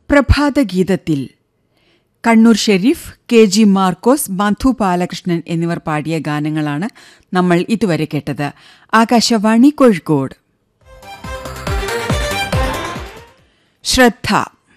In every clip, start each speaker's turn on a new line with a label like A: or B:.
A: പ്രഭാതഗീതത്തിൽ Kannur Sharif K G Markose Madhu Balakrishnan എന്നിവർ പാടിയ ഗാനങ്ങളാണ് നമ്മൾ ഇതുവരെ കേട്ടത് ആകാശവാണി കോഴിക്കോട് ശ്രദ്ധ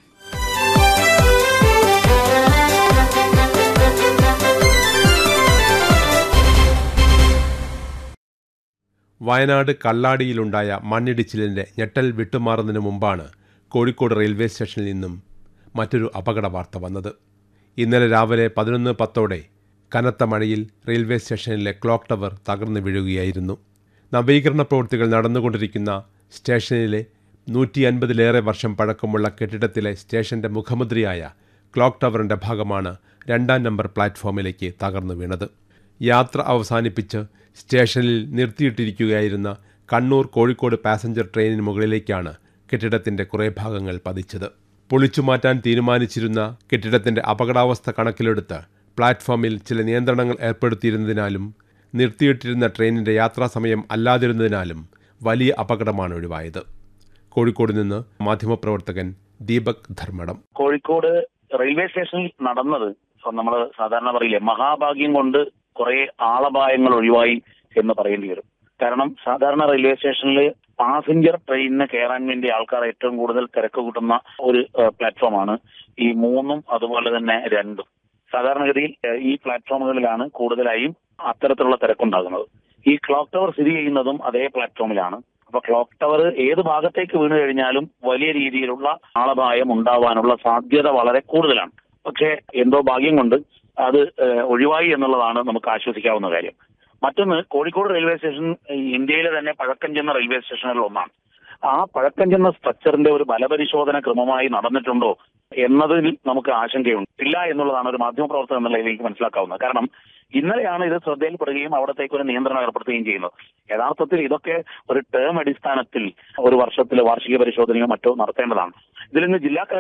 B: വയനാട് കള്ളാടിയിലുണ്ടായ മണ്ണിടിച്ചിലിന്റെ ഞെട്ടൽ വിട്ടുമാറുന്നതിന് മുമ്പാണ് കോഴിക്കോട് റെയിൽവേ സ്റ്റേഷനിൽ നിന്നും മറ്റൊരു അപകട വാർത്ത വന്നത് ഇന്നലെ രാവിലെ പതിനൊന്ന് പത്തോടെ കനത്ത മഴയിൽ റെയിൽവേ സ്റ്റേഷനിലെ ക്ലോക്ക് ടവർ തകർന്നു വീഴുകയായിരുന്നു നവീകരണ പ്രവൃത്തികൾ നടന്നുകൊണ്ടിരിക്കുന്ന സ്റ്റേഷനിലെ നൂറ്റി അൻപതിലേറെ വർഷം പഴക്കമുള്ള കെട്ടിടത്തിലെ സ്റ്റേഷന്റെ മുഖമുദ്രയായ ക്ലോക്ക് ടവറിന്റെ ഭാഗമാണ് രണ്ടാം നമ്പർ പ്ലാറ്റ്ഫോമിലേക്ക് തകർന്നു വീണത് യാത്ര അവസാനിപ്പിച്ച് സ്റ്റേഷനിൽ നിർത്തിയിട്ടിരിക്കുകയായിരുന്ന കണ്ണൂർ കോഴിക്കോട് പാസഞ്ചർ ട്രെയിനിന് മുകളിലേക്കാണ് കെട്ടിടത്തിന്റെ കുറേ ഭാഗങ്ങൾ പതിച്ചത് പൊളിച്ചുമാറ്റാൻ തീരുമാനിച്ചിരുന്ന കെട്ടിടത്തിന്റെ അപകടാവസ്ഥ കണക്കിലെടുത്ത് പ്ലാറ്റ്ഫോമിൽ ചില നിയന്ത്രണങ്ങൾ ഏർപ്പെടുത്തിയിരുന്നതിനാലും നിർത്തിയിട്ടിരുന്ന ട്രെയിനിന്റെ യാത്രാസമയം അല്ലാതിരുന്നതിനാലും വലിയ അപകടമാണ് ഒഴിവായത് കോഴിക്കോട് നിന്ന് മാധ്യമപ്രവർത്തകൻ ദീപക് ധർമ്മടം
C: കോഴിക്കോട് റെയിൽവേ സ്റ്റേഷനിൽ നടന്നത് നമ്മൾ സാധാരണ പറയില്ലേ മഹാഭാഗ്യം കൊണ്ട് കുറെ ആളപായങ്ങൾ ഒഴിവായി എന്ന് പറയേണ്ടി വരും കാരണം സാധാരണ റെയിൽവേ സ്റ്റേഷനിൽ പാസഞ്ചർ ട്രെയിനിന് കയറാൻ വേണ്ടി ആൾക്കാർ ഏറ്റവും കൂടുതൽ തിരക്ക് കൂട്ടുന്ന ഒരു പ്ലാറ്റ്ഫോമാണ് ഈ മൂന്നും അതുപോലെ തന്നെ രണ്ടും സാധാരണഗതിയിൽ ഏഹ്, ഈ പ്ലാറ്റ്ഫോമുകളിലാണ് കൂടുതലായും അത്തരത്തിലുള്ള തിരക്കുണ്ടാകുന്നത് ഈ ക്ലോക്ക് ടവർ സ്ഥിതി ചെയ്യുന്നതും അതേ പ്ലാറ്റ്ഫോമിലാണ് അപ്പൊ ക്ലോക്ക് ടവർ ഏത് ഭാഗത്തേക്ക് വീണ് കഴിഞ്ഞാലും വലിയ രീതിയിലുള്ള ആളപായം ഉണ്ടാവാനുള്ള സാധ്യത വളരെ കൂടുതലാണ് പക്ഷേ എന്തോ ഭാഗ്യം കൊണ്ട് അത് ഏഹ്, ഒഴിവായി എന്നുള്ളതാണ് നമുക്ക് ആശ്വസിക്കാവുന്ന കാര്യം മറ്റൊന്ന് കോഴിക്കോട് റെയിൽവേ സ്റ്റേഷൻ ഈ ഇന്ത്യയിലെ തന്നെ പഴക്കം ചെന്ന റെയിൽവേ സ്റ്റേഷനുകളിൽ ഒന്നാണ് ആ പഴക്കം ചെന്ന സ്ട്രക്ചറിന്റെ ഒരു ബലപരിശോധന ക്രമമായി നടന്നിട്ടുണ്ടോ എന്നതിൽ നമുക്ക് ആശങ്കയുണ്ട് ഇല്ല എന്നുള്ളതാണ് ഒരു മാധ്യമപ്രവർത്തകൻ എന്നുള്ള എനിക്ക് മനസ്സിലാക്കാവുന്നത് കാരണം ഇന്നലെയാണ് ഇത് ശ്രദ്ധയിൽപ്പെടുകയും അവിടത്തേക്ക് ഒരു നിയന്ത്രണം ഏർപ്പെടുത്തുകയും ചെയ്യുന്നത് യഥാർത്ഥത്തിൽ ഇതൊക്കെ ഒരു ടേം അടിസ്ഥാനത്തിൽ ഒരു വർഷത്തിലെ വാർഷിക പരിശോധനയോ മറ്റോ നടത്തേണ്ടതാണ് ഇതിൽ നിന്ന് ജില്ലാ